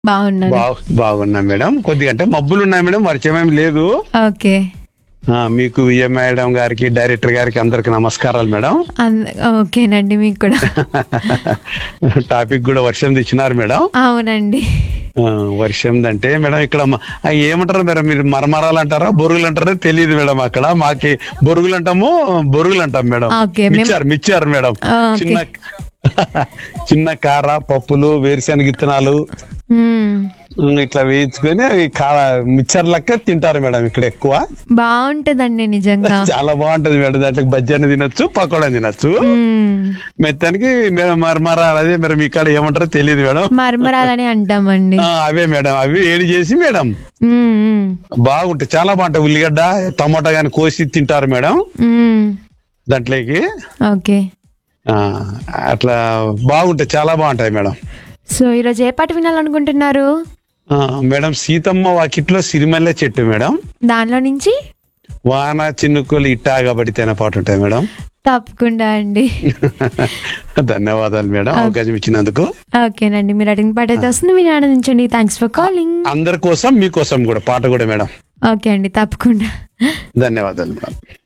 బాగున్నాను బాగు బాగున్నా మేడం కొద్దిగా అంటే మబ్బులు ఉన్నాయి మేడం వర్షం ఏం లేదు ఓకే ఆ, మీకు విజయ మేడం గారికి డైరెక్టర్ గారికి అందరికి నమస్కారాలు మేడం అంద- ఓకేనండి మీకు కూడా టాపిక్ కూడా వర్షం తెచ్చినారు మేడం అవునండి ఆ, వర్షం అంటే మేడం ఇక్కడ మ- ఆ, ఏమంటారు మేడం మీరు మరమరాలు అంటారా బొరుగులు అంటారా తెలియదు మేడం అక్కడ మాకి బొరుగులు అంటాము బొరుగులు అంటాం మేడం ఓకే, మేము- మిచ్చారు మిచ్చారు మేడం ఆ, ఓకే. చిన్న చిన్న కార పప్పులు వేరుశనగ విత్తనాలు మ్మ్. ఉమ్, ఇట్లా వేయించుకొని అవి కార మిక్చర్ లెక్క తింటారు మేడం ఇక్కడ ఎక్కువ బాగుంటదండి నిజంగా చాలా బాగుంటది మేడం దాంట్లో బజ్జీని తినొచ్చు పకోడా తినొచ్చు మ్మ్. మెత్తానికి మేడం మరమర అదే మేడం మీ కాడ ఏమంటారో తెలియదు మేడం మరమరాలని అంటామండి ఆ, అవే మేడం అవి ఏడి చేసి మేడం మ్మ్, మ్మ్. బాగుంటాయి చాలా బాగుంటాయి ఉల్లిగడ్డ టమాటా గాని కోసి తింటారు మేడం మ్మ్. దాంట్లోకి ఓకే ఆ, అట్లా బాగుంటాయి చాలా బాగుంటాయి మేడం సో ఈరోజు ఏ పాట వినాలనుకుంటున్నారు ఆ, మేడం సీతమ్మ వాకిట్లో సిరిమల్లె చెట్టు మేడం దానిలో నుంచి వాన చినుకులు ఇట్టాగా పడితే అనే పాట ఉంటాయి మేడం తప్పకుండా అండి ధన్యవాదాలు మేడం అవకాశం ఇచ్చినందుకు ఓకేనండి మీరు అడిగిన పాట అయితే వస్తుంది మీరు ఆనందించండి థ్యాంక్స్ ఫర్ కాలింగ్ అందరి కోసం మీకోసం కూడా పాట కూడా మేడం ఓకే అండి తప్పకుండా ధన్యవాదాలు మేడం